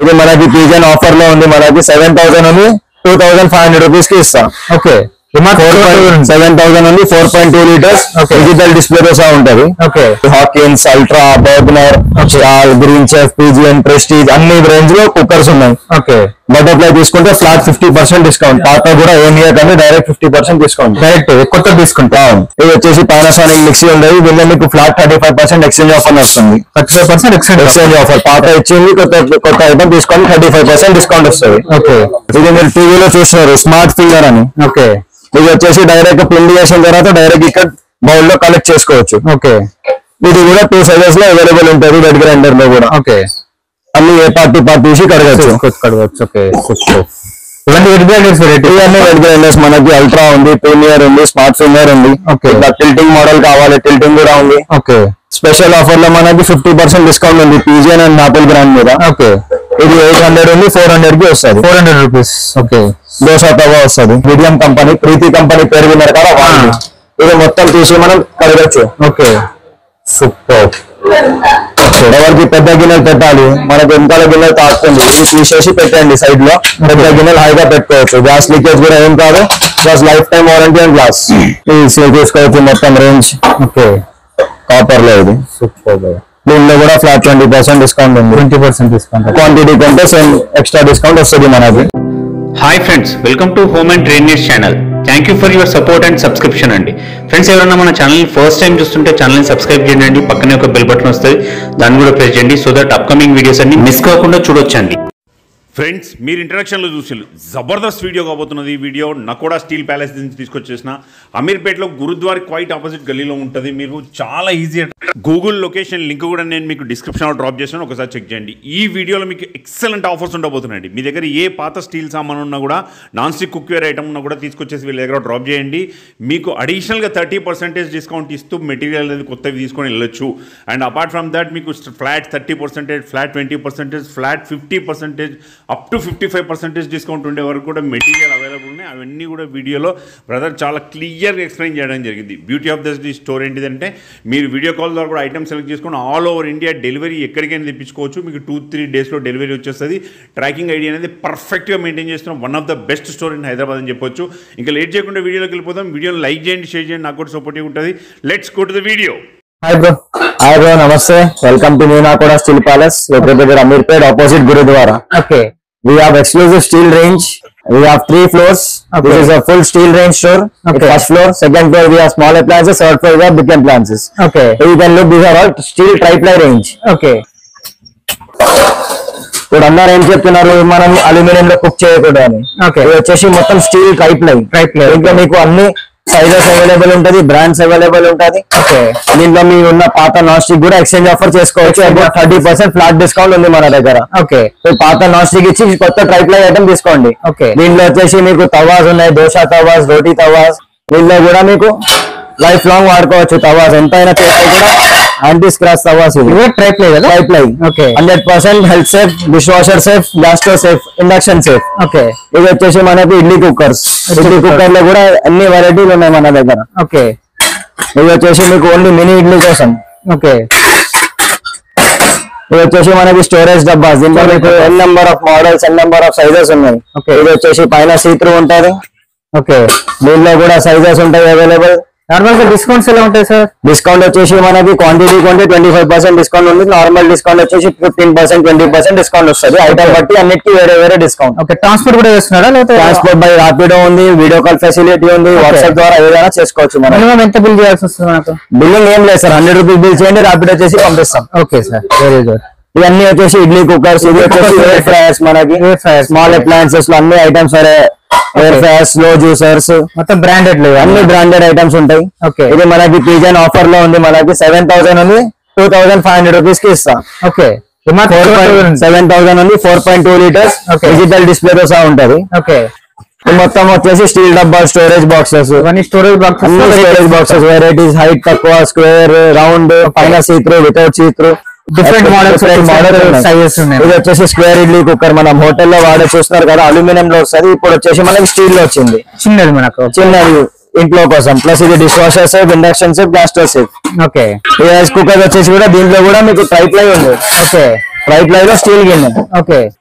ఇది మనకి pigeon offer లో ఉంది మనకి సెవెన్ థౌసండ్ ఉంది two thousand five hundred rupees కి ఇస్తాం ఓకే సెవెన్ థౌసండ్ ఉంది four point two litres Okay. Digital display తో సహా ఉంటది okay Hawkins Ultra Bergner Stahl Green Chef Pigeon Prestige అన్ని రేంజ్ లో కుక్కర్స్ ఉన్నాయి ఓకే బటర్ఫ్లై తీసుకుంటే ఫ్లాట్ ఫిఫ్టీ పర్సెంట్ డిస్కౌంట్ పాత కూడా ఏం ఇయకండి direct fifty percent discount direct కొత్త తీసుకుంటా ఇది వచ్చేసి పానాసోనిక్ మిక్సీ ఉండేది దీనిలో మీకు flat thirty five percent exchange offer వస్తుంది thirty five percent extend exchange offer పాత ఇచ్చింది కొత్త కొత్త ఐటమ్ తీసుకోండి థర్టీ ఫైవ్ పర్సెంట్ డిస్కౌంట్ వస్తుంది ఓకే ఇది మీరు టీవీలో చూస్తున్నారు స్మార్ట్ ఫీలర్ అని ఓకే ఇది వచ్చేసి డైరెక్ట్ పిండి చేసిన తర్వాత డైరెక్ట్ ఇక్కడ బౌల్ లో కలెక్ట్ చేసుకోవచ్చు ఓకే ఇది కూడా టూ సైజెస్ లో అవైలబుల్ ఉంటుంది రెడ్ గ్రైండర్ లో కూడా ఓకే అన్ని ఏ పార్టీ పార్ట్ తీసి కడగచ్చు కడవచ్చు ఓకే ఇవన్నీ ఎయిట్ గ్రైండర్స్ వెరైటీ ఇవన్నీ రెడ్ గ్రైండర్స్ మనకి అల్ట్రా ఉంది ప్రీమియర్ ఉంది స్మార్ట్ ఫింగర్ ఉంది Okay. టిల్టింగ్ మోడల్ కావాలి టిల్టింగ్ కూడా ఉంది ఓకే స్పెషల్ ఆఫర్ లో మనకి ఫిఫ్టీ పర్సెంట్ డిస్కౌంట్ ఉంది పీజియన్ అండ్ నాపిల్ బ్రాండ్ మీద ఓకే ఇది ఎయిట్ హండ్రెడ్ ఉంది ఫోర్ హండ్రెడ్ కి వస్తుంది four hundred rupees okay dosa తవా వస్తుంది మీడియం కంపెనీ ప్రీతి కంపెనీ పేరు విన్నారు కదా వాళ్ళు ఇది మొత్తం తీసి మనం కడగచ్చు ఓకే సూపర్ ఎవరికి పెద్ద గిన్నెలు పెట్టాలి మనకి వెనకాల గిన్నెలు తాకుతుంది ఇది తీసేసి పెట్టండి సైడ్ లో పెద్ద గిన్నెలు హైగా పెట్టుకోవచ్చు గ్యాస్ లీకేజ్ కూడా ఏం కాదు plus lifetime warranty and glass ఇది సేవ్ చేసుకోవచ్చు మొత్తం రేంజ్ ఓకే కాపర్ లో ఇది సూపర్ దీనిలో కూడా ఫ్లాట్ ట్వంటీ పర్సెంట్ డిస్కౌంట్ ఉంది ట్వంటీ పర్సెంట్ డిస్కౌంట్ క్వాంటిటీ కంటే సేమ్ ఎక్స్ట్రా డిస్కౌంట్ వస్తుంది మనకి hi friends welcome to home and train news channel thank you for your support and subscription అండి friends ఎవరైనా మన ఛానల్ ఫస్ట్ టైం చూస్తుంటే ఛానల్ని subscribe చేయండి పక్కనే ఒక బెల్ బటన్ వస్తుంది దాన్ని కూడా ప్రెస్ చేయండి సో దట్ అప్కమింగ్ వీడియోస్ అన్ని మిస్ కాకుండా చూడొచ్చండి ఫ్రెండ్స్ మీరు ఇంట్రడక్షన్లో చూసి జబర్దస్త్ వీడియో కాబోతున్నది ఈ వీడియో నకోడా స్టీల్ ప్యాలెస్ నుంచి తీసుకొచ్చేసిన అమీర్పేటలో గురుద్వార్ క్వైట్ ఆపోజిట్ గల్లీలో ఉంటుంది మీరు చాలా ఈజీ గూగుల్ లొకేషన్ లింక్ కూడా నేను మీకు డిస్క్రిప్షన్లో డ్రాప్ చేసాను ఒకసారి చెక్ చేయండి ఈ వీడియోలో మీకు ఎక్సలెంట్ ఆఫర్స్ ఉండబోతున్నాయండి మీ దగ్గర ఏ పాత స్టీల్ సామాన్ ఉన్నా కూడా నాన్ స్టిక్ కుక్వేర్ ఐటమ్ ఉన్నా కూడా తీసుకొచ్చేసి వీళ్ళ దగ్గర డ్రాప్ చేయండి మీకు అడిషనల్గా థర్టీ పర్సెంటేజ్ డిస్కౌంట్ ఇస్తూ మెటీరియల్ అనేది కొత్తవి తీసుకొని వెళ్ళొచ్చు అండ్ అపార్ట్ ఫ్రమ్ దట్ మీకు flat thirty percentage flat twenty percentage flat fifty percentage up to fifty five percentage discount ఉండే వరకు కూడా మెటీరియల్ అవైలబుల్ ఉన్నాయి అవన్నీ కూడా వీడియోలో బ్రదర్ చాలా క్లియర్గా ఎక్స్ప్లెయిన్ చేయడం జరిగింది బ్యూటీ ఆఫ్ దిస్ స్టోర్ ఏంటిదంటే మీరు వీడియో కాల్ ద్వారా కూడా ఐటమ్ సెలెక్ట్ చేసుకొని ఆల్ ఓవర్ ఇండియా డెలివరీ ఎక్కడికైనా తెప్పించుకోవచ్చు మీకు టూ త్రీ డేస్లో డెలివరీ వచ్చేస్తుంది ట్రాకింగ్ ఐడి అనేది పర్ఫెక్ట్గా మెయింటైన్ చేస్తున్న one of the best store in Hyderabad అని చెప్పొచ్చు ఇంకా లేట్ చేయకుండా వీడియోలోకి వెళ్ళిపోదాం వీడియోని లైక్ చేయండి షేర్ చేయండి నాకు కూడా సపోర్టివ్ ఉంటుంది let's go to the video hi bro hi bro namaste welcome to Meena కూడా steel palace located Ameerpet opposite gurudwara okay We have exclusive steel range. We have three floors. Okay. This is a full steel range store. Okay. First floor, second floor we have small appliances, third floor we have big appliances. Okay So you can look, these are all steel tri-ply range. Okay ఇప్పుడు అందరు ఏం చెప్తున్నారు మనం aluminium లో cook చేయకూడదు అని Okay. ఇది వచ్చేసి మొత్తం స్టీల్ ట్రైప్లై Tri-ply. దీంట్లో మీకు అన్ని సైజెస్ అవైలబుల్ ఉంటది బ్రాండ్స్ అవైలబుల్ ఉంటది ఓకే దీంట్లో మీ ఉన్న పాత నాన్ స్టిక్ కూడా ఎక్స్చేంజ్ ఆఫర్ చేసుకోవచ్చు about thirty percent flat discount ఉంది మన దగ్గర ఓకే సో పాత నాన్ స్టిక్ ఇచ్చి కొత్త ట్రైప్లై ఐటమ్ తీసుకోండి Okay. దీంట్లో వచ్చేసి మీకు తవాస్ ఉన్నాయి దోశ తవాస్ రోటీ తవాస్ దీంట్లో కూడా మీకు లైఫ్ లాంగ్ వాడుకోవచ్చు తవాస్ ఎంతైనా చేస్తే కూడా యాంటీ స్క్రాచ్ తవాస్ ఇవి ఇవే ట్రై ప్లే కదా tri ply Okay. Hundred percent health safe dishwasher safe gas stove safe induction safe okay ఇది వచ్చేసి మనకి ఇడ్లీ కుక్కర్స్ ఇడ్లీ కుక్కర్ లో కూడా అన్ని వెరైటీలు ఉన్నాయి మన దగ్గర ఓకే ఇది వచ్చేసి మీకు ఓన్లీ మినీ ఇడ్లీ కోసం ఓకే ఇది వచ్చేసి మనకి స్టోరేజ్ డబ్బాస్ దీంట్లో మీకు n number of models n number of sizes ఉన్నాయి Okay. ఇది వచ్చేసి పైన సీత్రూ ఉంటది ఓకే దీంట్లో కూడా సైజెస్ ఉంటాయి అవైలబుల్ నార్మల్ గా డిస్కౌంట్స్ ఎలా ఉంటాయి సార్ డిస్కౌంట్ వచ్చేసి మనకి క్వాంటిటీ కొంటే ట్వంటీ ఫైవ్ పర్సెంట్ డిస్కౌంట్ ఉంది నార్మల్ డిస్కౌంట్ వచ్చేసి fifteen percent twenty percent discount వస్తుంది ఐటమ్ బట్టి అన్నిటికీ వేరే వేరే డిస్కౌంట్ ఓకే ట్రాన్స్పోర్ట్ కూడా చేస్తున్నారా లేకపోతే ట్రాన్స్పోర్ట్ బై రాపిడో ఉంది వీడియో కాల్ ఫెసిలిటీ ఉంది వాట్సాప్ ద్వారా ఏదైనా చేసుకోవచ్చు మనం మినిమం ఎంత బిల్ చేయాల్సి వస్తుంది మనకు బిల్లింగ్ ఏం లేదు సార్ హండ్రెడ్ రూపీస్ బిల్ చేయండి రాపిడో చేసి పంపిస్తాం ఓకే సార్ వెరీ గుడ్ ఇవన్నీ వచ్చేసి ఇడ్లీ కుక్కర్స్ ఇది వచ్చేసి ఎయిర్ ఫ్రైయర్స్ మనకి Air fryers. స్మాల్ అప్లయన్సెస్ లో అన్ని items air fryers slow juicers మొత్తం బ్రాండెడ్ లేవు అన్ని బ్రాండెడ్ ఐటమ్స్ ఉంటాయి Okay. ఇది మనకి పీజన్ ఆఫర్ లో ఉంది మనకి సెవెన్ థౌసండ్ ఉంది two thousand five hundred rupees కి ఇస్తాం okay four point seven thousand ఉంది four point two litres Okay. Digital display తో సహా ఉంటది ఓకే ఇది మొత్తం వచ్చేసి స్టీల్ డబ్బా స్టోరేజ్ బాక్సెస్ ఇవన్నీ స్టోరేజ్ అన్ని storage boxes boxes varieties height తక్కువ స్క్వేర్ రౌండ్ పైన see through without see through Different models, different sizes ఉన్నాయి. ఇది వచ్చేసి స్క్వేర్ ఇడ్లీ కుక్కర్ మనం హోటల్లో వాడే చూస్తున్నారు కదా అల్యూమినియం లో వస్తుంది ఇప్పుడు వచ్చేసి మనకి స్టీల్ లో వచ్చింది చిన్నది మనకు చిన్నది ఇంట్లో కోసం ప్లస్ ఇది dishwasher safe induction safe gas stove safe okay ఈ రైస్ కుక్కర్ వచ్చేసి కూడా దీంట్లో కూడా మీకు ట్రైప్లై ఉంది ఓకే ట్రైప్లై లో స్టీల్ గిన్నె ఓకే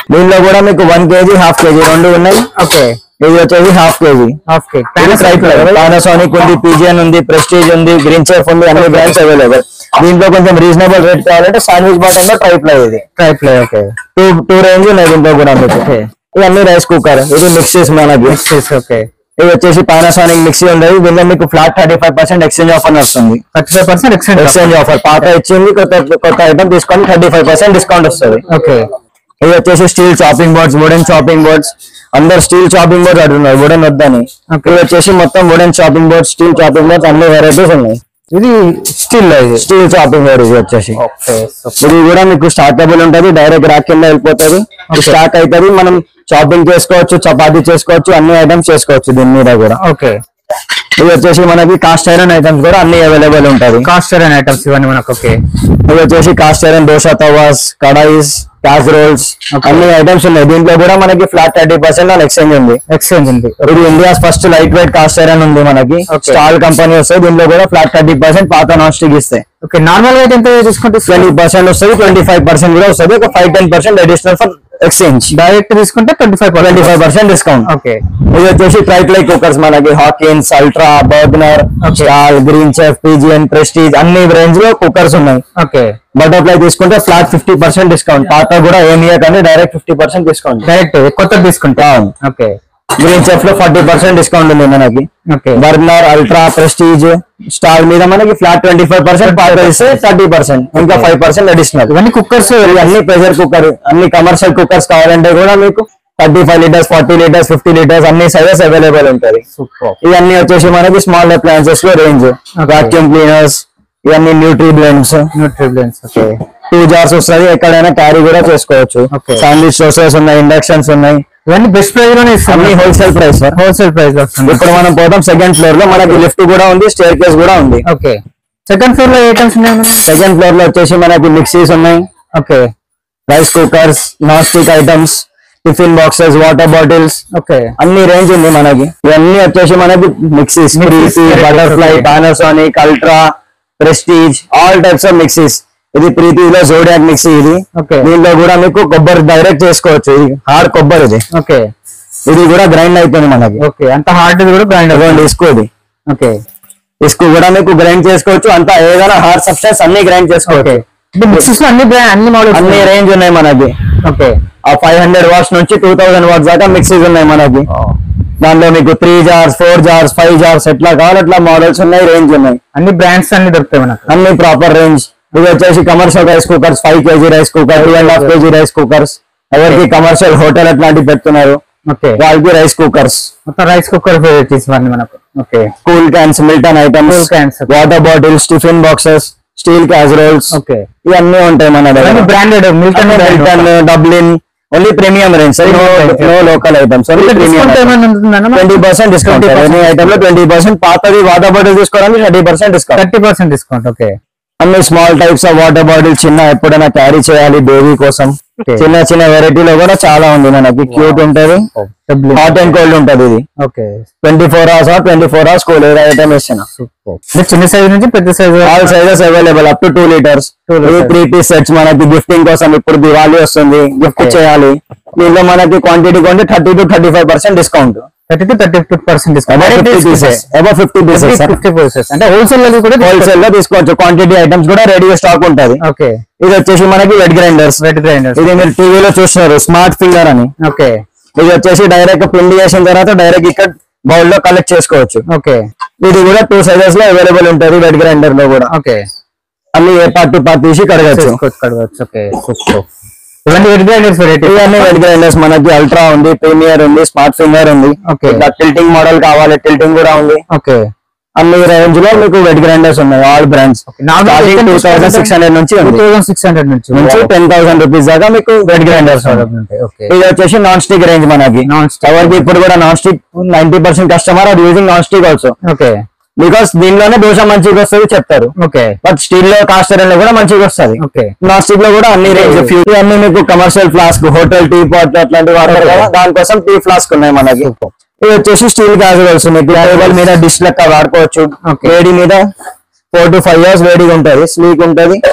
దీనిలో కూడా మీకు వన్ కేజీ హాఫ్ కేజీ రెండు ఉన్నాయి ఓకే ఇది వచ్చేసి half KG half cake Panasonic ఉంది పీజియన్ ఉంది ప్రెస్టీజ్ ఉంది గ్రీన్ చెఫ్ ఉంది అన్ని బ్రాండ్స్ అవైలబుల్ దీంట్లో కొంచెం రీజనబుల్ రేట్ కావాలంటే శాండ్విచ్ బాటమ్ లో ట్రై ప్లై ఇది tri ply okay two two range ఉన్నాయి దీంట్లో కూడా మీకు ఇవన్నీ రైస్ కుక్కర్ ఇది మిక్సీస్ మనకి ఓకే ఇది వచ్చేసి పానాసోనిక్ మిక్సీ ఉండదు దీనిలో మీకు flat thirty five percent exchange offer వస్తుంది thirty five percent extend exchange offer పాత ఇచ్చింది కొత్త కొత్త ఐటమ్ తీసుకొని థర్టీ ఫైవ్ పర్సెంట్ డిస్కౌంట్ వస్తుంది ఓకే ఇది వచ్చేసి steel chopping boards wooden chopping boards అందరు స్టీల్ చాపింగ్ బోర్డ్స్ అడుగున్నారు వుడెన్ వద్దని Okay. ఇది వచ్చేసి మొత్తం wooden chopping boards steel chopping boards అన్ని వెరైటీస్ ఉన్నాయి ఇది స్టిల్ ఇది స్టీల్ చాపింగ్ బోర్డ్ ఇది వచ్చేసి ఓకే ఇది కూడా మీకు స్టార్టబుల్ ఉంటది డైరెక్ట్ రాక్ కింద వెళ్ళిపోతుంది స్టాక్ అవుతుంది మనం చాపింగ్ చేసుకోవచ్చు చపాతీ చేసుకోవచ్చు అన్ని ఐటమ్స్ చేసుకోవచ్చు దీని మీద కూడా ఓకే ఇది వచ్చేసి మనకి కాస్ట్ ఐరన్ ఐటమ్స్ కూడా అన్ని అవైలబుల్ ఉంటది కాస్టర్ అండ్ ఐటమ్స్ ఇవన్నీ మనకు ఓకే ఇది వచ్చేసి cast iron dosa tawas kadais casseroles అన్ని ఐటమ్స్ ఉన్నాయి దీంట్లో కూడా మనకి flat thirty percent on exchange ఉంది ఎక్స్చేంజ్ ఉంది ఇది India first lightweight cast iron ఉంది మనకి Okay. స్టాల్ కంపెనీ వస్తుంది దీంట్లో కూడా ఫ్లాట్ థర్టీ పర్సెంట్ పాత నాన్ స్టిక్ ఇస్తాయి ఓకే నార్మల్ గా అయితే ఎంత తీసుకుంటే ట్వంటీ పర్సెంట్ వస్తుంది ట్వంటీ ఫైవ్ పర్సెంట్ కూడా వస్తుంది ఒక five ten percent additional for exchange direct తీసుకుంటే twenty five twenty five percent discount okay ఇది వచ్చేసి ట్రైప్లై కుక్కర్స్ మనకి Hawkins Ultra Bergner Okay. Stahl Green Chef Pigeon Prestige అన్ని రేంజ్ లో కుక్కర్స్ ఉన్నాయి ఓకే బటర్ఫ్లై తీసుకుంటే ఫ్లాట్ ఫిఫ్టీ పర్సెంట్ డిస్కౌంట్ పాత కూడా ఏం ఇయకండి direct fifty percent discount direct కొత్త తీసుకుంటే అవును. ఓకే గ్రీన్ చెఫ్ లో ఫార్టీ పర్సెంట్ డిస్కౌంట్ ఉంది మనకి okay burner Ultra Prestige star మీద మనకి ఫ్లాట్ ట్వంటీ ఫైవ్ పర్సెంట్ పాత ఇస్తే థర్టీ పర్సెంట్ ఇంకా Okay. ఫైవ్ పర్సెంట్ అడిషనల్ ఇవన్నీ కుక్కర్స్ అన్ని ప్రెషర్ కుక్కర్ అన్ని కమర్షియల్ కుక్కర్స్ కావాలంటే కూడా మీకు thirty five litres forty litres fifty litres అన్ని సైజెస్ అవైలబుల్ ఉంటుంది సూపర్ ఇవన్నీ వచ్చేసి మనకి స్మాల్ అప్లయన్సెస్ లో రేంజ్ వాక్యూమ్ క్లీనర్స్ ఇవన్నీ nutri blends nutriblends okay two jars వస్తుంది ఎక్కడైనా క్యారీ కూడా చేసుకోవచ్చు Okay. శాండ్విచ్ రోసెస్ ఉన్నాయి ఇండక్షన్స్ ఉన్నాయి ఇవన్నీ బెస్ట్ ప్రైస్ లోనే అన్ని ఇస్తాం wholesale price sir wholesale price లో వస్తుంది ఇప్పుడు మనం పోతాం సెకండ్ ఫ్లోర్ లో మనకి లిఫ్ట్ కూడా ఉంది స్టేర్ కేస్ కూడా ఉంది ఓకే సెకండ్ ఫ్లోర్ లో ఐటమ్స్ ఉన్నాయి మనం సెకండ్ ఫ్లోర్ లో వచ్చేసి మనకి మిక్సీస్ ఉన్నాయి okay rice cookers non stick items tiffin boxes water bottles okay అన్ని రేంజ్ ఉంది మనకి ఇవన్నీ వచ్చేసి మనకి mixies Preethi Mixes, Butterfly okay. Panasonic Ultra Prestige all types of mixies ఇది ప్రీతిలో జోడియాక్ మిక్సీ ఇది Okay. దీంట్లో కూడా మీకు కొబ్బరి డైరెక్ట్ చేసుకోవచ్చు ఇది హార్డ్ కొబ్బరి ఇది ఓకే ఇది కూడా గ్రైండ్ అయిపోయింది మనకి ఓకే అంత హార్డ్ కూడా బ్రాండ్ ఇదిగోండి ఇసుకు ఇది ఓకే ఇసుకు కూడా మీకు గ్రైండ్ చేసుకోవచ్చు అంతా ఏదైనా హార్డ్ సబ్స్టెన్స్ అన్ని గ్రైండ్ చేసుకోవచ్చు ఇప్పుడు మిక్సీస్ లో అన్ని బ్రాండ్ అన్ని మోడల్స్ అన్ని రేంజ్ ఉన్నాయి మనకి ఓకే ఆ ఫైవ్ హండ్రెడ్ వాట్స్ నుంచి టూ థౌసండ్ వాట్స్ దాకా మిక్సీస్ ఉన్నాయి మనకి దాంట్లో మీకు three jars four jars five jars ఎట్లా కావాలి అట్లా మోడల్స్ ఉన్నాయి రేంజ్ ఉన్నాయి అన్ని బ్రాండ్స్ అన్ని దొరుకుతాయి మనకు అన్ని ప్రాపర్ రేంజ్ ఇది వచ్చేసి commercial rice cookers five KG rice cooker two and half KG rice cookers ఎవరికి కమర్షియల్ హోటల్ అట్లాంటివి పెడుతున్నారు ఓకే వాళ్ళకి రైస్ కుక్కర్స్ మొత్తం రైస్ కుక్కర్ వెరైటీస్ ఇవన్నీ మనకు okay cool cans Milton items Cool cans, okay. Water bottles tiffin boxes steel casseroles okay ఇవన్నీ ఉంటాయి మన అన్ని దగ్గర branded Milton Milton Dublin only premium range no no local items only premium discount ఏమైనా ఉంటుందన్న twenty percent discount 20% any item లో twenty percent పాతది water bottle తీసుకోవడానికి thirty percent discount thirty percent discount okay అన్ని small types of water bottle చిన్న ఎప్పుడైనా carry చేయాలి baby కోసం Okay. చిన్న చిన్న వెరైటీలో కూడా చాలా ఉంది మనకి క్యూట్ ఉంటది హాట్ అండ్ కోల్డ్ ఉంటది ఇది okay twenty four hours twenty four hours cool ఏదో ఐటమ్ ఇచ్చిన చిన్న సైజ్ నుంచి పెద్ద size all sizes available up to two litres Two liters. Three piece sets మనకి గిఫ్టింగ్ కోసం ఇప్పుడు దివాళీ వస్తుంది గిఫ్ట్ Okay. చేయాలి దీనిలో మనకి క్వాంటిటీ కొంటే thirty to thirty five percent discount thirty to thirty two percent discount fifty pieces above fifty pieces fifty pieces అంటే wholesale లో కూడా హోల్సేల్ లో తీసుకోవచ్చు క్వాంటిటీ ఐటమ్స్ కూడా రెడీగా స్టాక్ ఉంటది ఓకే ఇది వచ్చేసి మనకి వెట్ గ్రైండర్స్ వెట్ గ్రైండర్స్ ఇది మీరు టీవీలో చూస్తున్నారు స్మార్ట్ ఫింగర్ అని ఓకే ఇది వచ్చేసి డైరెక్ట్ పిండి చేసిన తర్వాత డైరెక్ట్ ఇక్కడ బౌల్ లో కలెక్ట్ చేసుకోవచ్చు ఓకే ఇది కూడా టూ సైజెస్ లో అవైలబుల్ ఉంటుంది వెట్ గ్రైండర్ లో కూడా ఓకే అన్ని ఏ పార్ట్ టు పార్ట్ తీసి కడగచ్చు చేసుకోవచ్చు కడగచ్చు ఓకే సూపర్ ఇవన్నీ వెట్ గ్రైండర్స్ వెరైటీ ఇవన్నీ వెట్ గ్రైండర్స్ మనకి అల్ట్రా ఉంది ప్రీమియర్ ఉంది స్మార్ట్ ఫింగర్ ఉంది Okay. టిల్టింగ్ మోడల్ కావాలి టిల్టింగ్ కూడా ఉంది ఓకే అన్ని రేంజ్ లో మీకు వెట్ గ్రైండర్స్ ఉన్నాయి all brands two thousand six hundred నుంచి టూ ఉంది థౌసండ్ సిక్స్ హండ్రెడ్ నుంచి నుంచి టెన్ థౌసండ్ రూపీస్ దాకా మీకు వెట్ గ్రైండర్స్ ఉన్నాయి ఓకే ఇది వచ్చేసి నాన్ స్టిక్ రేంజ్ మనకి నాన్ స్టిక్ ఎవరికి ఇప్పుడు కూడా non stick ninety percent customer are using non stick also okay because దీనిలోనే దోశ మంచిగా వస్తుంది చెప్తారు ఓకే బట్ స్టీల్ లో కాస్ట్ లో కూడా మంచిగా వస్తుంది ఓకే నాన్ స్టిక్ లో కూడా అన్ని రేంజ్ ఫ్యూ అన్ని మీకు commercial flask hotel tea pot అట్లాంటివి వాడతారు కదా దానికోసం టీ ఫ్లాస్క్ ఉన్నాయి మనకి ఇది వచ్చేసి స్టీల్ క్యాజువల్స్ మీకు టేబుల్ మీద డిష్ లెక్క వాడుకోవచ్చు Okay. వేడి మీద ఫోర్ టు ఫైవ్ ఇయర్స్ వేడిగా ఉంటది స్లీక్ ఉంటది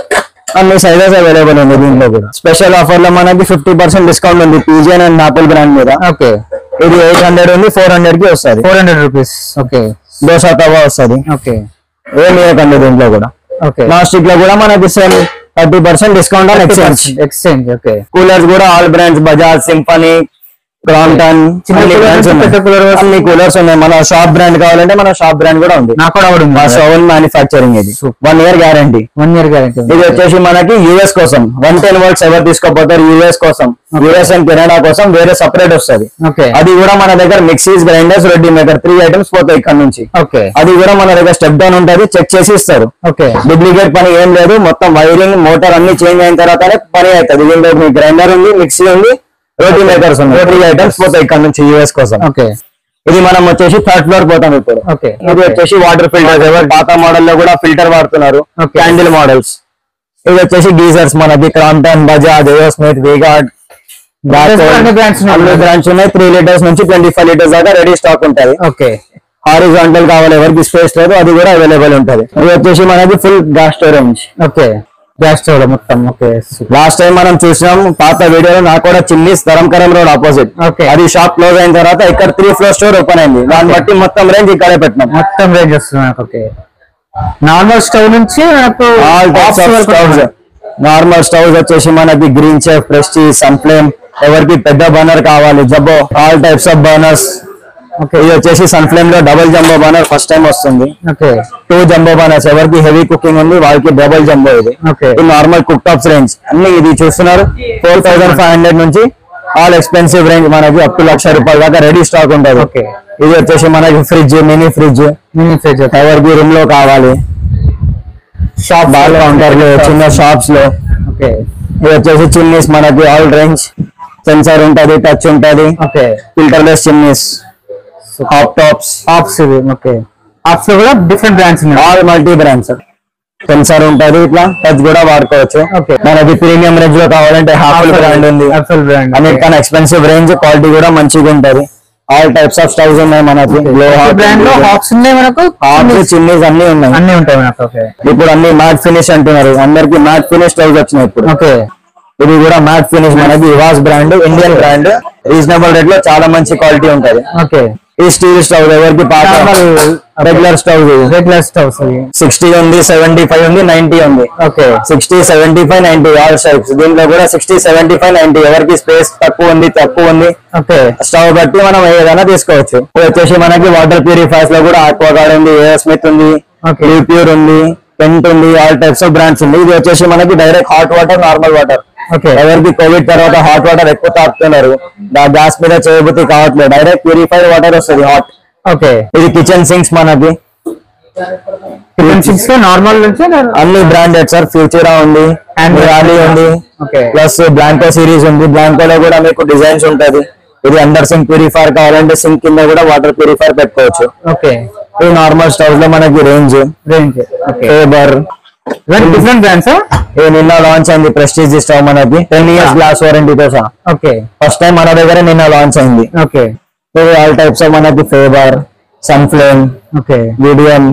అన్ని సైజెస్ అవైలబుల్ ఉంది దీంట్లో కూడా స్పెషల్ ఆఫర్ లో మనకి ఫిఫ్టీ పర్సెంట్ డిస్కౌంట్ ఉంది పీజియన్ అండ్ నాపుల్ బ్రాండ్ మీద ఓకే ఇది ఎయిట్ హండ్రెడ్ ఉంది ఫోర్ హండ్రెడ్ కి వస్తుంది four hundred rupees okay dosa తవా వస్తుంది ఓకే ఏం ఇవ్వకండి దీంట్లో కూడా ఓకే నాన్ స్టిక్ లో కూడా మనకి same thirty percent discount on exchange exchange okay coolers కూడా all brands Bajaj Symphony Crompton చిన్న అన్ని cooler brands నుంచి ఉన్నాయి. పెద్ద cooler వరకు. అన్ని కూలర్స్ ఉన్నాయి మన షాప్ బ్రాండ్ కావాలంటే మన షాప్ బ్రాండ్ కూడా ఉంది నాకు కూడా ఉంది మా ఓన్ మ్యానుఫాక్చరింగ్ ఇది one year guarantee one year guarantee ఇది వచ్చేసి మనకి యూఎస్ కోసం వన్ టెన్ వర్డ్స్ ఎవరు తీసుకోపోతారు యూఎస్ కోసం యూఎస్ అండ్ కెనడా కోసం వేరే సపరేట్ వస్తుంది ఓకే అది కూడా మన దగ్గర mixies grinders roti maker three items పోతాయి ఇక్కడ నుంచి ఓకే అది కూడా మన దగ్గర స్టెప్ డౌన్ ఉంటుంది చెక్ చేసి ఇస్తారు ఓకే డూప్లికేట్ పని ఏం లేదు మొత్తం వైరింగ్ మోటార్ అన్ని చేంజ్ అయిన తర్వాతనే పని అవుతుంది దీంట్లో మీ గ్రైండర్ ఉంది మిక్సీ ఉంది రోటీ మేకర్స్ ఉంది త్రీ ఐటమ్స్ పోతాయి ఇక్కడ నుంచి యూఎస్ కోసం ఓకే ఇది మనం వచ్చేసి థర్డ్ ఫ్లోర్ పోతాం ఇప్పుడు Okay. ఇది వచ్చేసి వాటర్ ఫిల్టర్స్ ఎవరు పాత మోడల్ లో కూడా ఫిల్టర్ వాడుతున్నారు Okay. క్యాండిల్ మోడల్స్ ఇది వచ్చేసి గీజర్స్ మనకి క్రాంటన్ బజాజ్ ఏవో స్మిత్ వీగార్డ్ అన్ని brands ఉన్నాయి. అన్ని బ్రాండ్స్ ఉన్నాయి త్రీ లీటర్స్ నుంచి ట్వంటీ ఫైవ్ లీటర్స్ దాకా రెడీ స్టాక్ ఉంటుంది ఓకే హారిజాంటల్ కావాలి ఎవరికి స్పేస్ లేదు అది కూడా అవైలబుల్ ఉంటుంది ఇది వచ్చేసి మనకి full gas storage okay gas stove మొత్తం ఓకే లాస్ట్ టైం మనం చూసినాం పాత వీడియోలో నాకు కూడా chillies Dharamkaram road opposite Okay. అది షాప్ క్లోజ్ అయిన తర్వాత ఇక్కడ త్రీ ఫ్లోర్ స్టోర్ ఓపెన్ అయింది దాన్ని బట్టి మొత్తం రేంజ్ ఇక్కడే పెట్టినాం మొత్తం రేంజ్ వస్తుంది నాకు ఓకే నార్మల్ స్టవ్ నుంచి నాకు all types of stoves normal stoves వచ్చేసి మనకి గ్రీన్ చెఫ్ ప్రెస్టీజ్ సన్ఫ్లేమ్ ఎవరికి పెద్ద బర్నర్ కావాలి jumbo all types of burners ఇది వచ్చేసి సన్ఫ్లేమ్ లో double jumbo burner first time వస్తుంది ఓకే టూ జంబో బర్నర్స్ ఎవరికి హెవీ కుకింగ్ ఉంది వాళ్ళకి డబుల్ జంబో ఇది Okay. ఇది నార్మల్ కుక్ టాప్స్ రేంజ్ అన్ని ఇది చూస్తున్నారు ఫోర్ థౌసండ్ ఫైవ్ హండ్రెడ్ నుంచి ఆల్ ఎక్స్పెన్సివ్ రేంజ్ మనకి అప్ టు లక్ష రూపాయల దాకా రెడీ స్టాక్ ఉంటుంది Okay. ఇది వచ్చేసి మనకి fridge mini fridge mini fridge ఎవరికి రూమ్ లో కావాలి షాప్ బాల్ కౌంటర్ లో చిన్న షాప్స్ లో ఓకే ఇది వచ్చేసి చిన్నీస్ మనకి ఆల్ రేంజ్ సెన్సార్ ఉంటది టచ్ ఉంటది okay filterless chimneys hob tops hobs ఇది ఓకే ఆప్స్ లో కూడా డిఫరెంట్ బ్రాండ్స్ ఉన్నాయి ఆల్ మల్టీ బ్రాండ్స్ సెన్సార్ ఉంటది ఇట్లా టచ్ కూడా వాడుకోవచ్చు Okay. మనకి ప్రీమియం రేంజ్ లో కావాలంటే హాఫ్ బ్రాండ్ ఉంది యాపిల్ బ్రాండ్ అన్నిటికన్నా ఎక్స్పెన్సివ్ రేంజ్ క్వాలిటీ కూడా మంచిగా ఉంటది ఆల్ టైప్స్ ఆఫ్ స్టవ్స్ ఉన్నాయి మనకి లో బ్రాండ్ లో హాప్స్ ఉన్నాయి మనకు హాఫ్ చిన్నీస్ అన్ని ఉన్నాయి అన్ని ఉంటాయి మనకు ఓకే ఇప్పుడు అన్ని మ్యాట్ ఫినిష్ అంటున్నారు అందరికి మ్యాట్ ఫినిష్ స్టవ్స్ వచ్చినాయి ఇప్పుడు ఓకే ఇది కూడా మ్యాట్ ఫినిష్ మనకి ఇవాస్ brand Indian brand reasonable rate లో చాలా మంచి క్వాలిటీ ఉంటది ఓకే ఈ స్టీల్ స్టవ్ ఎవరికి పాత regular stove regular stoves sixty ఉంది సెవెంటీ ఫైవ్ ఉంది నైన్టీ ఉంది okay sixty seventy five ninety all types దీంట్లో కూడా సిక్స్టీ సెవెంటీ ఫైవ్ నైన్టీ ఎవరికి స్పేస్ తక్కువ ఉంది తక్కువ ఉంది ఓకే స్టవ్ బట్టి మనం ఏదైనా తీసుకోవచ్చు ఇది వచ్చేసి మనకి వాటర్ ప్యూరిఫైర్స్ లో కూడా ఆక్వాగార్డ్ ఉంది ఏ స్మిత్ ఉంది Okay. ప్యూర్ ఉంది పెంట్ ఉంది ఆల్ టైప్స్ ఆఫ్ బ్రాండ్స్ ఉంది ఇది వచ్చేసి మనకి direct hot water normal water okay ఎవరికి కోవిడ్ తర్వాత హాట్ వాటర్ ఎక్కువ తాగుతున్నారు గ్యాస్ మీద చేయబుద్ధి కావట్లేదు డైరెక్ట్ ప్యూరిఫైడ్ వాటర్ వస్తుంది హాట్ ఓకే ఇది కిచెన్ సింక్స్ మనకి కిచెన్ సిక్స్ నార్మల్ నుంచి అన్ని బ్రాండెడ్ సార్ ఫ్యూచరా ఉంది And- ర్యాలీ ఉంది ఓకే ప్లస్ బ్లాంకో సిరీస్ ఉంది బ్లాంకో లో కూడా మీకు డిజైన్స్ ఉంటది ఇది అండర్ సింక్ ప్యూరిఫైర్ కావాలంటే సింక్ కింద కూడా వాటర్ ప్యూరిఫైర్ పెట్టుకోవచ్చు ఓకే ఇది నార్మల్ స్టవ్ లో మనకి రేంజ్ రేంజ్ ఓకే ఫేబర్ ఇవన్నీ డిఫరెంట్ బ్రాండ్స్ ఇది నిన్న లాంచ్ అయింది ప్రెస్టీజ్ స్టవ్ మనకి టెన్ ఇయర్స్ గ్లాస్ వారంటీతో సహా ఓకే ఫస్ట్ టైం మన దగ్గర నిన్న లాంచ్ అయింది ఓకే ఇది ఆల్ టైప్స్ ఆఫ్ మనకి Faber Sunflame okay medium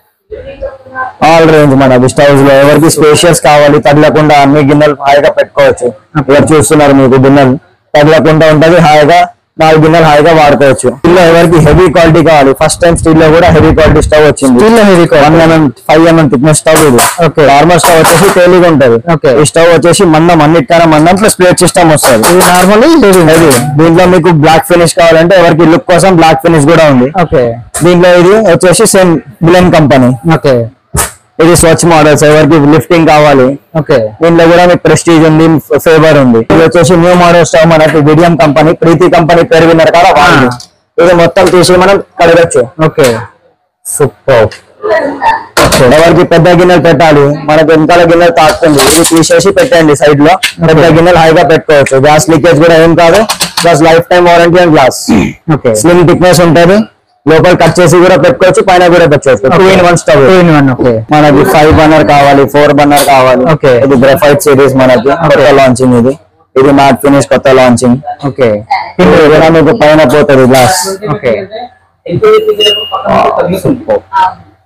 all range మనకి స్టవ్స్ లో ఎవరికి స్పేషియస్ కావాలి తగలకుండా అన్ని గిన్నెలు హాయిగా పెట్టుకోవచ్చు ఇక్కడ చూస్తున్నారు మీకు గిన్నెలు తగలకుండా ఉంటది హాయిగా నాలుగు గిన్నెలు హాయిగా వాడుకోవచ్చు స్టీల్ లో ఎవరికి హెవీ క్వాలిటీ కావాలి ఫస్ట్ టైం స్టీల్ లో కూడా హెవీ క్వాలిటీ స్టవ్ వచ్చింది Steel లో heavy quality. One mm five mm thickness stove ఇది Okay. నార్మల్ స్టవ్ వచ్చేసి తేలిగా ఉంటది Okay. ఈ స్టవ్ వచ్చేసి మందం అన్నిటికన్నా మందం ప్లస్ ప్లేట్ సిస్టమ్ వస్తుంది ఇది నార్మల్ హెవీ దీంట్లో మీకు బ్లాక్ ఫినిష్ కావాలంటే ఎవరికి లుక్ కోసం బ్లాక్ ఫినిష్ కూడా ఉంది ఓకే దీంట్లో ఇది వచ్చేసి సేమ్ బిలెన్ కంపెనీ ఓకే ఇది స్వచ్ఛ మోడల్స్ ఎవరికి లిఫ్టింగ్ కావాలి ఓకే దీంట్లో కూడా మీకు ప్రెస్టీజ్ ఉంది ఫేవర్ ఉంది ఇది వచ్చేసి న్యూ మోడల్ స్టవ్ మనకి విడియం కంపెనీ ప్రీతి కంపెనీ పేరు విన్నారు కదా వాళ్ళు ఇది మొత్తం తీసి మనం కడగచ్చు ఓకే సూపర్ ఎవరికి పెద్ద గిన్నెలు పెట్టాలి మనకి వెనకాల గిన్నెలు తాకుతుంది ఇది తీసేసి పెట్టండి సైడ్ లో పెద్ద గిన్నెలు హైగా పెట్టుకోవచ్చు గ్యాస్ లీకేజ్ కూడా ఏం కాదు plus lifetime warranty and glass okay slim thickness ఉంటుంది లోపల కట్ చేసి కూడా పెట్టుకోవచ్చు పైన కూడా పెట్టుకోవచ్చు two in one stove two in one okay మనకి ఫైవ్ బర్నర్ కావాలి ఫోర్ బర్నర్ కావాలి Okay. ఇది గ్రఫైట్ సిరీస్ మనకి కొత్త లాంచింగ్ ఇది ఇది మ్యాట్ ఫినిష్ కొత్త లాంచింగ్ ఓకే ఇది కూడా మీకు పైన పోతుంది గ్లాస్ ఓకే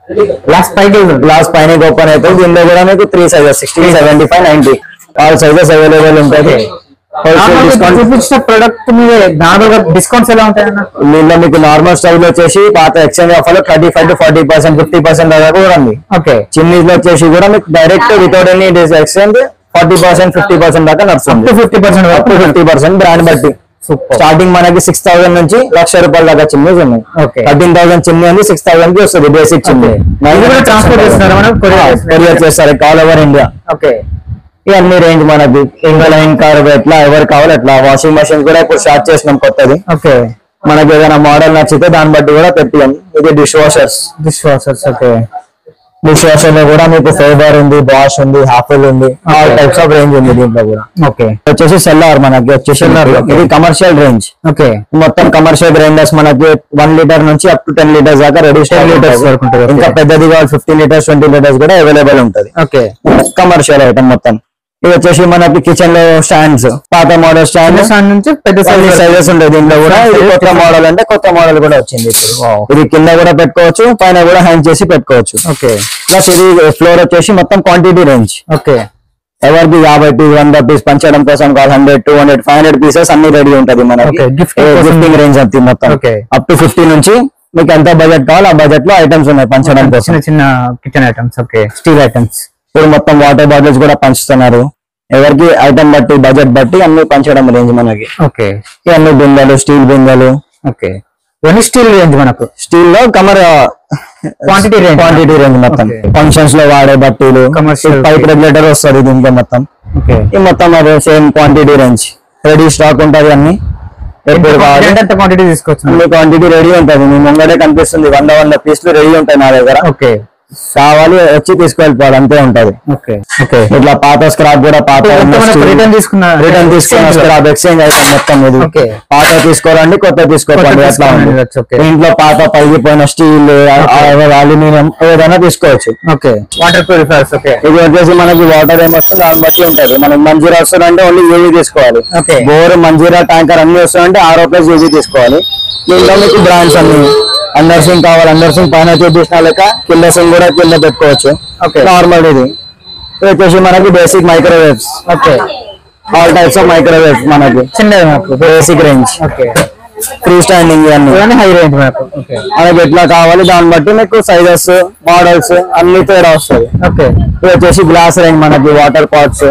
గ్లాస్ పైకి వెళ్తుంది గ్లాస్ పైన ఓపెన్ అవుతుంది దీనిలో కూడా మీకు three sizes sixty seventy five ninety all sizes available ఉంటుంది హోల్సేల్ డిస్కౌంట్ చూపించిన ప్రొడక్ట్ మీద నార్మల్ గా డిస్కౌంట్స్ ఎలా ఉంటాయన్న దీనిలో మీకు నార్మల్ స్టైల్ వచ్చేసి పాత ఎక్స్చేంజ్ ఆఫర్ లో thirty five to forty percent fifty percent దాకా కూడా ఉంది ఓకే చిన్నీస్ లో వచ్చేసి కూడా మీకు direct without any exchange forty percent fifty percent దాకా నడుస్తుంది fifty percent up to fifty percent brand బట్టి Super. స్టార్టింగ్ మనకి సిక్స్ థౌసండ్ నుంచి లక్ష రూపాయల దాకా చిన్నీస్ ఉన్నాయి Okay. థర్టీన్ థౌసండ్ చిన్ని ఉంది సిక్స్ థౌసండ్ కి వస్తుంది బేసిక్ చిన్ని ఇది కూడా transport చేస్తున్నారా మనం? Courier చేస్తున్నారా? కొరియర్ చేస్తారు ఆల్ ఓవర్ ఇండియా ఓకే ఇవన్నీ రేంజ్ మనకి ఇంకా లైన్ కార్ ఎట్లా ఎవరు కావాలి అట్లా వాషింగ్ మెషిన్ కూడా ఇప్పుడు స్టార్ట్ చేసినాం కొత్తది ఓకే మనకి ఏదైనా మోడల్ నచ్చితే దాన్ని బట్టి కూడా పెట్టియాం ఇది dish washers dish washers okay dish washer లో కూడా మీకు ఫేవర్ ఉంది బాష్ ఉంది హాఫెల్ ఉంది ఆల్ టైప్స్ ఆఫ్ రేంజ్ ఉంది దీంట్లో కూడా ఓకే వచ్చేసి సెల్లార్ మనకి వచ్చేసి ఇది కమర్షియల్ రేంజ్ ఓకే మొత్తం కమర్షియల్ గ్రైండర్స్ మనకి వన్ లీటర్ నుంచి అప్ టు టెన్ లీటర్స్ దాకా రెడీ 10 liters వరకు ఉంటుంది, okay. ఇంకా పెద్దది కావాలి ఫిఫ్టీన్ లీటర్స్ ట్వంటీ లీటర్స్ కూడా అవైలబుల్ ఉంటది ఓకే కమర్షియల్ ఐటమ్ మొత్తం ఇది వచ్చేసి మనకి కిచెన్ లో స్టాండ్స్ పాత మోడల్ స్టాండ్ దాని నుంచి పెద్ద అన్ని సైజ్ సైజెస్ ఉంటాయి దీంట్లో కూడా ఇది కొత్త మోడల్ అంటే కొత్త మోడల్ కూడా వచ్చింది ఇప్పుడు ఇది కింద కూడా పెట్టుకోవచ్చు పైన కూడా హ్యాంగ్ చేసి పెట్టుకోవచ్చు ఓకే ప్లస్ ఇది ఫ్లోర్ వచ్చేసి మొత్తం క్వాంటిటీ రేంజ్ ఓకే ఎవరికి యాభై పీస్ వంద పీస్ పంచడం కోసం కాదు hundred two hundred five hundred pieces అన్ని రెడీ ఉంటది మనకి Okay, gifting కోసం. గిఫ్టింగ్ రేంజ్ అంతే మొత్తం Okay. అప్ టు ఫిఫ్టీ నుంచి మీకు ఎంత బడ్జెట్ కావాలో ఆ బడ్జెట్ లో ఐటమ్స్ ఉన్నాయి పంచడం కోసం చిన్న చిన్న kitchen items okay steel items ఇప్పుడు మొత్తం వాటర్ బాటిల్స్ కూడా పంచుతున్నారు ఎవరికి ఐటమ్ బట్టి బడ్జెట్ బట్టి అన్ని పంచడం రేంజ్ మనకి ఓకే ఇవన్నీ బిందెలు స్టీల్ బిందెలు ఓకే ఇవన్నీ స్టీల్ రేంజ్ మనకు స్టీల్ లో కమర్ Quantity range. క్వాంటిటీ రేంజ్ మొత్తం Okay. ఫంక్షన్స్ లో వాడే బట్టీలు Commercial. పైప్ రెగ్యులేటర్ వస్తుంది దీంట్లో మొత్తం ఓకే ఈ మొత్తం అదే same quantity range ready stock ఉంటది అన్ని ఎప్పుడు కావాలి ఎంత క్వాంటిటీ తీసుకోవచ్చు అన్ని క్వాంటిటీ రెడీ ఉంటది మీ ముంగడే కనిపిస్తుంది వంద వంద పీసులు రెడీ ఉంటాయి నా దగ్గర ఓకే కావాలి వచ్చి తీసుకెళ్ళిపోవాలి అంతే ఉంటది ఓకే ఓకే ఇట్లా పాత స్క్రాప్ కూడా పాత రిటర్న్ తీసుకున్న రిటర్న్ తీసుకున్న స్క్రాప్ ఎక్స్చేంజ్ అయితే మొత్తం ఇది Okay. పాత తీసుకోవాలండి కొత్త తీసుకోవాలి కొత్త అట్లా ఉంది తీసుకోవాలండి, okay. ఇంట్లో పాత పగిలిపోయిన స్టీల్ అల్యూమినియం ఏదైనా తీసుకోవచ్చు ఓకే వాటర్ ప్యూరిఫైర్స్ ఓకే ఇది వచ్చేసి మనకి వాటర్ ఏమొస్తుంది దాన్ని బట్టి ఉంటది మనకి మంజీరా వస్తుందంటే ఓన్లీ యూవీ తీసుకోవాలి Okay. బోర్ మంజీరా ట్యాంకర్ అన్ని వస్తుందంటే ఆరో ప్లస్ యూవీ తీసుకోవాలి దీంట్లో మీకు బ్రాండ్స్ అన్ని అండర్ సింగ్ కావాలి అండర్ సింగ్ పైన చూపించిన లెక్క కింద సింగ్ కూడా కింద పెట్టుకోవచ్చు Okay. నార్మల్ ఇది ఇది వచ్చేసి మనకి basic microwaves okay all types of microwaves మనకి చిన్నది మనకు basic range okay free standing అన్ని ఇవన్నీ హై రేంజ్ మనకు ఓకే మనకి ఎట్లా కావాలి దాన్ని బట్టి మీకు సైజెస్ మోడల్స్ అన్ని తేడా వస్తుంది ఓకే ఇది వచ్చేసి గ్లాస్ రేంజ్ మనకి వాటర్ పాట్స్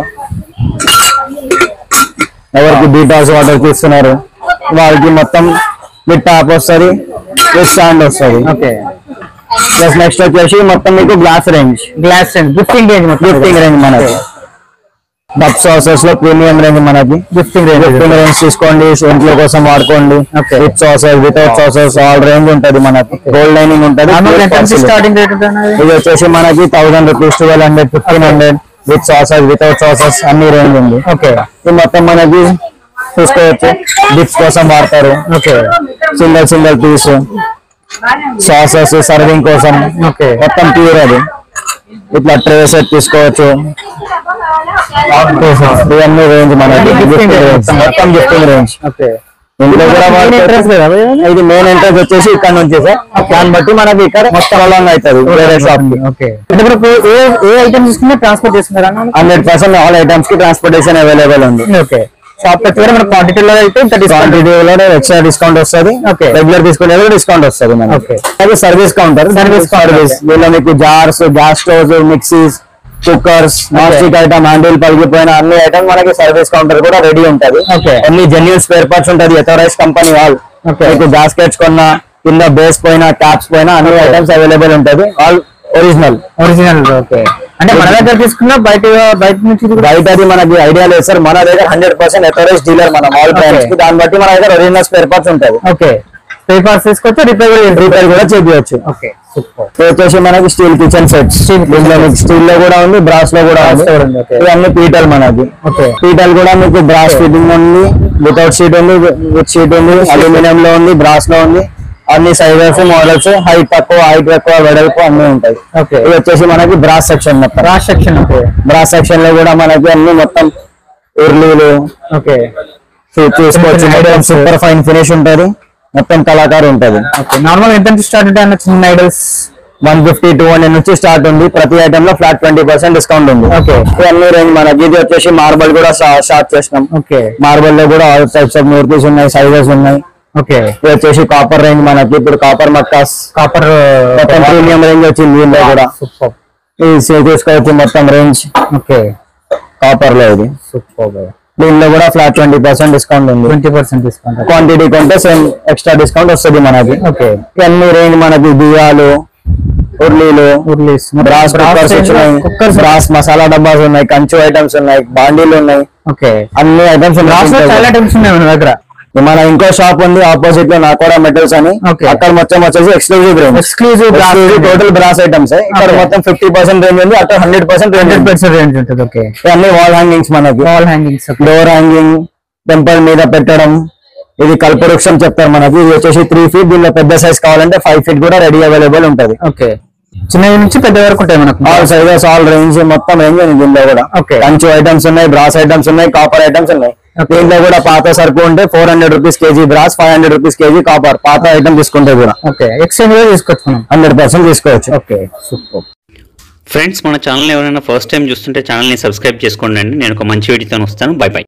ఎవరికి డీటాల్స్ వాటర్ తీస్తున్నారు వాళ్ళకి మొత్తం విత్ టాప్ వస్తుంది విత్ స్టాండ్ వస్తుంది ఓకే ప్లస్ నెక్స్ట్ వచ్చేసి మొత్తం మీకు glass range glass range gifting range మొత్తం గిఫ్టింగ్ రేంజ్ మనకి డబ్ సాసెస్ లో ప్రీమియం రేంజ్ మనకి గిఫ్టింగ్ రేంజ్ గిఫ్టింగ్ రేంజ్ తీసుకోండి ఇంట్లో కోసం వాడుకోండి Okay. With sauces without sauces all range ఉంటది మనకి గోల్డ్ లైనింగ్ ఉంటది నార్మల్ ఎంత స్టార్టింగ్ రేట్ ఉంటుంది ఇది వచ్చేసి మనకి thousand rupees twelve hundred fifteen hundred with sauces without sauces అన్ని రేంజ్ ఉంది ఓకే ఇది మొత్తం మనకి చూసుకోవచ్చు డిప్స్ కోసం వాడతారు okay single single piece sauces serving కోసం Okay. మొత్తం ప్యూర్ అది ఇట్లా ట్రే సెట్ తీసుకోవచ్చు ఇవన్నీ రేంజ్ మనకి Gifting గిఫ్టింగ్ range రేంజ్ మొత్తం గిఫ్టింగ్ రేంజ్ ఓకే ఇంట్లో కూడా Main వాడుకోవచ్చు. entrance కదా అవి? ఇది మెయిన్ ఎంట్రన్స్ వచ్చేసి ఇక్కడ నుంచి సార్ దాన్ని బట్టి మనకి ఇక్కడ మొత్తం అలాంగ్ అవుతుంది వేరే షాప్ కి ఓకే అంటే ఇప్పుడు ఏ ఏ ఐటమ్ తీసుకున్నా ట్రాన్స్పోర్ట్ చేస్తున్నారా హండ్రెడ్ పర్సెంట్ ఆల్ ఐటమ్స్ కి ట్రాన్స్పోర్టేషన్ అవైలబుల్ ఉంది ఓకే షాప్ వచ్చి మన క్వాంటిటీలో అయితే ఇంత డిస్కౌంట్ క్వాంటిటీలో ఎక్స్ట్రా డిస్కౌంట్ వస్తుంది Okay. రెగ్యులర్ తీసుకునే కూడా డిస్కౌంట్ వస్తుంది Okay. మనకి సర్వీస్ కౌంటర్ సర్వీస్ సర్వీస్ దీనిలో మీకు jars gas stoves mixies cookers non stick item handle పలిగిపోయిన అన్ని ఐటమ్ మనకి సర్వీస్ కౌంటర్ కూడా రెడీ ఉంటది Okay. అన్ని జెన్యున్ స్పేర్ పార్ట్స్ ఉంటది ఎథరైజ్ కంపెనీ వాళ్ళు Okay. మీకు జాస్కెట్స్ కొన్నా కింద బేస్ పోయినా క్యాప్స్ పోయినా అన్ని ఐటమ్స్ అవైలబుల్ ఉంటది ఆల్ ఒరిజినల్ ఒరిజినల్ ఓకే అంటే మన దగ్గర తీసుకున్నా బయట బయట నుంచి కూడా- బయట అది మనకి ఐడియా లేదు సార్ మన దగ్గర హండ్రెడ్ పర్సెంట్ ఎథరైజ్ డీలర్ మన ఆల్ బ్రాండ్స్ కి దాన్ని బట్టి మన దగ్గర ఒరిజినల్ స్పేర్ పార్ట్స్ ఉంటది ఓకే పేపర్స్ తీసుకొచ్చి రిపేర్ రిపేర్ కూడా చేపించచ్చు ఓకే సూపర్ ఇది వచ్చేసి మనకి స్టీల్ కిచెన్ సెట్స్ దీంట్లో మీకు స్టీల్ లో కూడా ఉంది బ్రాస్ లో కూడా ఉంది Brass లో ఉంది, okay. ఇవన్నీ పీటల్ మనకి Okay. పీటల్ కూడా మీకు బ్రాస్ ఫిట్టింగ్ ఉంది వితౌట్ షీట్ ఉంది విత్ షీట్ ఉంది అల్యూమినియం లో ఉంది బ్రాస్ లో ఉంది అన్ని సైజెస్ మోడల్స్ హైట్ తక్కువ హైట్ ఎక్కువ వెడల్పు అన్ని ఉంటాయి Okay. ఇది వచ్చేసి మనకి బ్రాస్ సెక్షన్ మొత్తం cross section okay brass section లో కూడా మనకి అన్ని మొత్తం ఉర్లీలు ఓకే చూ- చూసుకోవచ్చు Items. సూపర్ ఫైన్ ఫినిష్ ఉంటది మొత్తం కళాకారు ఉంటది ఓకే నార్మల్ ఎంత నుంచి స్టార్ట్ ఉంటాయి అన్న చిన్న idols one fifty two hundred నుంచి స్టార్ట్ ఉంది ప్రతి ఐటమ్ లో ఫ్లాట్ ట్వంటీ పర్సెంట్ డిస్కౌంట్ ఉంది Okay. ఇవన్నీ రేంజ్ మనకి ఇది వచ్చేసి మార్బల్ కూడా స్టార్ట్ చేసినాం ఓకే మార్బల్ లో కూడా ఆల్ టైప్స్ ఆఫ్ మూర్తీస్ ఉన్నాయి సైజెస్ ఉన్నాయి ఓకే ఇది వచ్చేసి కాపర్ రేంజ్ మనకి ఇప్పుడు కాపర్ మక్కాస్ కాపర్ మొత్తం ప్రీమియం రేంజ్ వచ్చింది దీంట్లో కూడా సూపర్ ఇది సే- తీసుకోవచ్చు మొత్తం రేంజ్ ఓకే కాపర్ లో ఇది సూపర్ దీనిలో కూడా ఫ్లాట్ ట్వంటీ పర్సెంట్ డిస్కౌంట్ ఉంది ట్వంటీ పర్సెంట్ డిస్కౌంట్ క్వాంటిటీ కొంటే సేమ్ ఎక్స్ట్రా డిస్కౌంట్ వస్తుంది మనకి ఓకే ఇవన్నీ రేంజ్ మనకి బియ్యాలు ఉర్లీలు ఉర్లీస్ బ్రాస్ కుక్కర్స్ వచ్చినాయి కుక్కర్స్ బ్రాస్ మసాలా డబ్బాస్ ఉన్నాయి కంచు ఐటమ్స్ ఉన్నాయి బాండీలు ఉన్నాయి ఓకే అన్ని ఐటమ్స్ బ్రాస్ లో చాలా ఐటమ్స్ ఉన్నాయి మన దగ్గర మన ఇంకో షాప్ ఉంది ఆపోజిట్ లో నాకోడా మెటల్స్ అని Okay. అక్కడ మొత్తం వచ్చేసి exclusive range exclusive total brass items ఇక్కడ Okay. మొత్తం ఫిఫ్టీ పర్సెంట్ రేంజ్ ఉంది అక్కడ hundred percent range hundred percent range ఉంటుంది ఓకే అన్ని వాల్ హ్యాంగింగ్స్ మనకి wall hangings door hanging temple మీద పెట్టడం ఇది కల్పవృక్షం చెప్తారు మనకి ఇది వచ్చేసి త్రీ ఫీట్ దీనిలో పెద్ద సైజ్ కావాలంటే ఫైవ్ ఫీట్ కూడా రెడీ అవైలబుల్ ఉంటది ఓకే చిన్నవి నుంచి పెద్ద వరకు ఉంటాయి మనకు ఆల్ సైజెస్ ఆల్ రేంజ్ మొత్తం రేంజ్ ఉంది దీనిలో కూడా Okay. కంచు ఐటమ్స్ ఉన్నాయి బ్రాస్ ఐటమ్స్ ఉన్నాయి కాపర్ ఐటమ్స్ ఉన్నాయి Okay. దీంట్లో కూడా పాత సరుకు ఉంటే four hundred rupees KG brass five hundred rupees KG copper పాత ఐటమ్ తీసుకుంటే కూడా ఓకే ఎక్స్చేంజ్ కూడా తీసుకోవచ్చు మనం హండ్రెడ్ పర్సెంట్ తీసుకోవచ్చు ఓకే సూపర్ ఫ్రెండ్స్ మన ఛానల్ ఎవరైనా ఫస్ట్ టైం చూస్తుంటే ఛానల్ని సబ్స్క్రైబ్ చేసుకోండి అండి నేను ఒక మంచి వీడియోతో వస్తాను బై బై